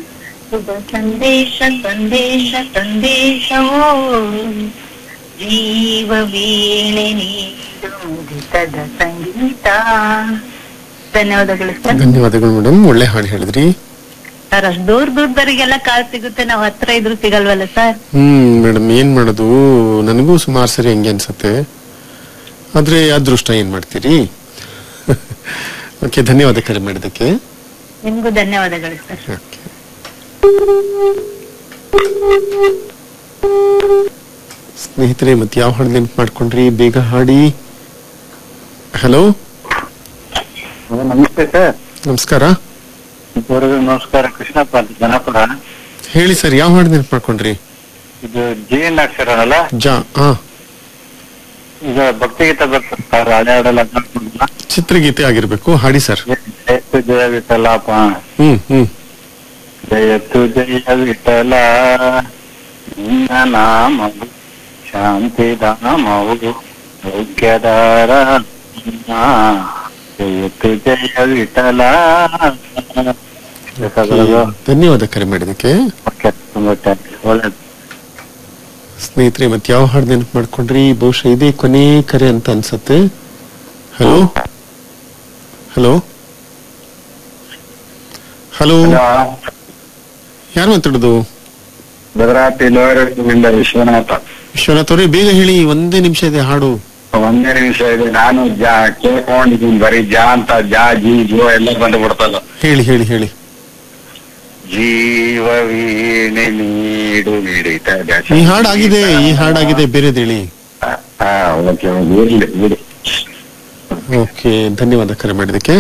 ಶುಭ ಸಂದೇಶ ಸಂದೇಶ ಸಂದೇಶವೋ ಜೀವ ವೀಣೆ ನೀಡು ಮುದಿತದ ಸಂಗೀತ ಧನ್ಯವಾದಗಳು ಸರ್ ಧನ್ಯವಾದಗಳು ಮೇಡಮ್ ಒಳ್ಳೆ ಹಾಡು ಹೇಳಿದ್ರಿ ಸರ್ ಅಷ್ಟು ದೂರ ದೂರದವರಿಗೆಲ್ಲ ಕಾಲ್ ಸಿಗುತ್ತೆ ನಾವ್ ಹತ್ರ ಇದ್ರು ಸಿಗಲ್ವಲ್ಲ ಸರ್ ಹ್ಮ್ ಮೇಡಮ್ ಏನ್ ಮಾಡೋದು ನನಗೂ ಸುಮಾರು ಸರಿ ಹಂಗೆ ಅನ್ಸತ್ತೆ ಆದ್ರೆ ಅದೃಷ್ಟ ಏನ್ ಮಾಡ್ತೀರಿ ಓಕೆ ಧನ್ಯವಾದ ಕರೆ ಮಾಡಿದ್ದಕ್ಕೆ ನಿಮ್ಗೂ ಧನ್ಯವಾದಗಳು ಸರ್ ಓಕೆ ಸ್ನೇಹಿತರೆ ಮತ್ತೆ ಯಾವ ಹಾಡು ನೆನ್ಪು ಮಾಡ್ಕೊಂಡ್ರಿ ಬೇಗ ಹಾಡಿ ಹಲೋ ನಮಸ್ತೆ ಸರ್ ನಮಸ್ಕಾರ ಇಬ್ಬರಿಗೂ ನಮಸ್ಕಾರ ಕೃಷ್ಣಪ್ಪ ಅಂತ ಜನಪದ ಹೇಳಿ ಸರ್ ಯಾವ ಹಾಡು ನೆನ್ಪು ಮಾಡ್ಕೊಂಡ್ರಿ ಇದು ಜಿ ಎನ್ ಅಕ್ಷರ ಅಲ್ಲ ಜಾ ಹಾ ಈಗ ಭಕ್ತಿಗೀತ ಬರ್ತದೆ ಸರ್ ಹಳೆ ಹಾಡೆಲ್ಲ ನೋಡ್ಕೊಂಡ್ರಲ್ಲ? ಚಿತ್ರಗೀತೆ ಆಗಿರ್ಬೇಕು ಹಾಡಿ ಸರ್ ಜಯತ್ತು ಜಯ ವಿಠಲಪ್ಪ ಹ್ಮ್ ಹ್ಮ್ ಜಯತ್ತು ಜಯ ವಿಠಲ ನಿನ್ನ ನಾಮವು ಶಾಂತಿಧಾಮವು ಸೌಖ್ಯದಾರ ಜಯತ್ತು ಜಯ ವಿಠಲ ಬೇಕಾದವರು ಧನ್ಯವಾದ ಕರೆ ಮಾಡಿದ್ದಕ್ಕೆ ಓಕೆ ತುಂಬಾ ಥ್ಯಾಂಕ್ಸ್ ಒಳ್ಳೇದು ಸ್ನೇಹಿತರೆ ಮತ್ತೆ ಯಾವ ಹಾಡು ನೆನಪು ಮಾಡ್ಕೊಂಡ್ರಿ ಬಹುಶಃ ಇದೇ ಕೊನೆ ಕರೆ ಅಂತ ಅನ್ಸತ್ತೆ ಹಲೋ ಹಲೋ ಹಲೋ ಯಾರು ಮಾತಾಡೋದು ಭದ್ರಾವತಿ ಲೋಯರಿಂದ ವಿಶ್ವನಾಥ ವಿಶ್ವನಾಥ್ ಅವರೇ ಬೇಗ ಹೇಳಿ ಒಂದೇ ನಿಮಿಷ ಇದೆ ಹಾಡು ಒಂದೇ ನಿಮಿಷ ಇದೆ ನಾನು ಜಾ ಕೇಳ್ಕೊಂಡಿದ್ದೀನಿ ಬರೀ ಜಾ ಅಂತ ಜಾ ಜಿ ಜೋ ಎಲ್ಲ ಬಂದು ಬಿಡ್ತಲ್ಲ ಹೇಳಿ ಹೇಳಿ ಹೇಳಿ ಜೀವ ವೀಣೆ ನೀಡು ಮಿಡಿತ ಈ ಹಾಡಾಗಿದೆ ಈ ಹಾಡಾಗಿದೆ ಬೇರೆದು ಹೇಳಿ ಹಾ ಓಕೆ ಇರ್ಲಿ ಬಿಡಿ ಓಕೆ ಧನ್ಯವಾದ ಕರೆ ಮಾಡಿದ್ದಕ್ಕೆ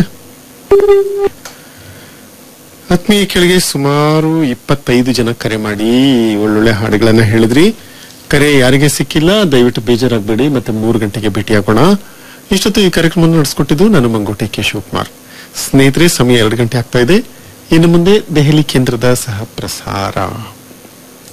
ಆತ್ಮೀಯ ಕೆಳಗೆ ಸುಮಾರು ಇಪ್ಪತ್ತೈದು ಜನ ಕರೆ ಮಾಡಿ ಒಳ್ಳೊಳ್ಳೆ ಹಾಡುಗಳನ್ನ ಹೇಳಿದ್ರಿ ಕರೆ ಯಾರಿಗೆ ಸಿಕ್ಕಿಲ್ಲ ದಯವಿಟ್ಟು ಬೇಜಾರಾಗಬೇಡಿ ಮತ್ತೆ ಮೂರು ಗಂಟೆಗೆ ಭೇಟಿಯಾಗೋಣ ಇಷ್ಟೊತ್ತು ಈ ಕಾರ್ಯಕ್ರಮ ನಡೆಸ್ಕೊಟ್ಟಿದ್ದು ನಾನು ಮಂಗೋಟೆ ಕೆ ಶಿವಕುಮಾರ್ ಸ್ನೇಹಿತರೆ ಸಮಯ ಎರಡು ಗಂಟೆ ಆಗ್ತಾ ಇದೆ ಇನ್ನು ಮುಂದೆ ದೆಹಲಿ ಕೇಂದ್ರದ ಸಹ ಪ್ರಸಾರ